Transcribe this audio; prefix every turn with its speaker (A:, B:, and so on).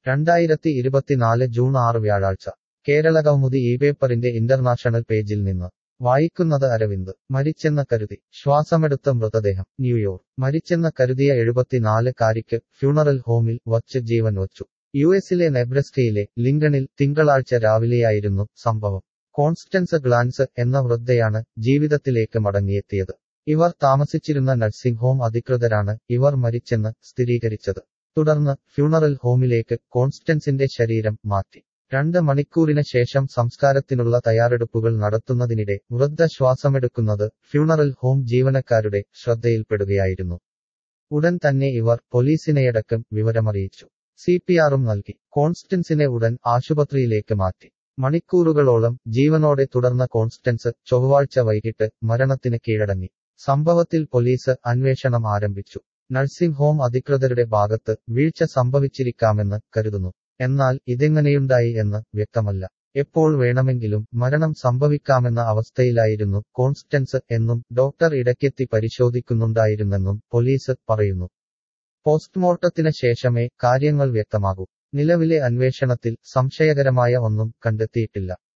A: രണ്ടായിരത്തി ഇരുപത്തിനാല് ജൂൺ ആറ് വ്യാഴാഴ്ച കേരളകൗമുദി ഈ പേപ്പറിന്റെ ഇന്റർനാഷണൽ പേജിൽ നിന്ന് വായിക്കുന്നത് അരവിന്ദ് മരിച്ചെന്ന കരുതി ശ്വാസമെടുത്ത മൃതദേഹം ന്യൂയോർക്ക് മരിച്ചെന്ന കരുതിയ എഴുപത്തിനാല് കാരിക്ക് ഫ്യൂണറൽ ഹോമിൽ വച്ച് ജീവൻ വച്ചു യു എസിലെ നെബ്രസ്കയിലെ ലിങ്കണിൽ തിങ്കളാഴ്ച രാവിലെയായിരുന്നു സംഭവം കോൺസ്റ്റൻസ് ഗ്ലാൻസ് എന്ന വൃദ്ധയാണ് ജീവിതത്തിലേക്ക് മടങ്ങിയെത്തിയത് ഇവർ താമസിച്ചിരുന്ന നഴ്സിംഗ് ഹോം അധികൃതരാണ് ഇവർ മരിച്ചെന്ന് സ്ഥിരീകരിച്ചത് തുടർന്ന് ഫ്യൂണറൽ ഹോമിലേക്ക് കോൺസ്റ്റൻസിന്റെ ശരീരം മാറ്റി രണ്ട് മണിക്കൂറിന് ശേഷം സംസ്കാരത്തിനുള്ള തയ്യാറെടുപ്പുകൾ നടത്തുന്നതിനിടെ വൃദ്ധ ശ്വാസമെടുക്കുന്നത് ഫ്യൂണറൽ ഹോം ജീവനക്കാരുടെ ശ്രദ്ധയിൽപ്പെടുകയായിരുന്നു ഉടൻ തന്നെ ഇവർ പോലീസിനെയടക്കം വിവരമറിയിച്ചു സിപിആറും നൽകി കോൺസ്റ്റൻസിനെ ഉടൻ ആശുപത്രിയിലേക്ക് മാറ്റി മണിക്കൂറുകളോളം ജീവനോടെ തുടർന്ന കോൺസ്റ്റൻസ് ചൊവ്വാഴ്ച വൈകിട്ട് മരണത്തിന് കീഴടങ്ങി സംഭവത്തിൽ പോലീസ് അന്വേഷണം ആരംഭിച്ചു നഴ്സിംഗ് ഹോം അധികൃതരുടെ ഭാഗത്ത് വീഴ്ച സംഭവിച്ചിരിക്കാമെന്ന് കരുതുന്നു എന്നാൽ ഇതെങ്ങനെയുണ്ടായി എന്ന് വ്യക്തമല്ല എപ്പോൾ വേണമെങ്കിലും മരണം സംഭവിക്കാമെന്ന അവസ്ഥയിലായിരുന്നു കോൺസ്റ്റൻസ് എന്നും ഡോക്ടർ ഇടയ്ക്കെത്തി പരിശോധിക്കുന്നുണ്ടായിരുന്നെന്നും പോലീസ് പറയുന്നു പോസ്റ്റ്മോർട്ടത്തിന് ശേഷമേ കാര്യങ്ങൾ വ്യക്തമാകൂ നിലവിലെ അന്വേഷണത്തിൽ സംശയകരമായ ഒന്നും കണ്ടെത്തിയിട്ടില്ല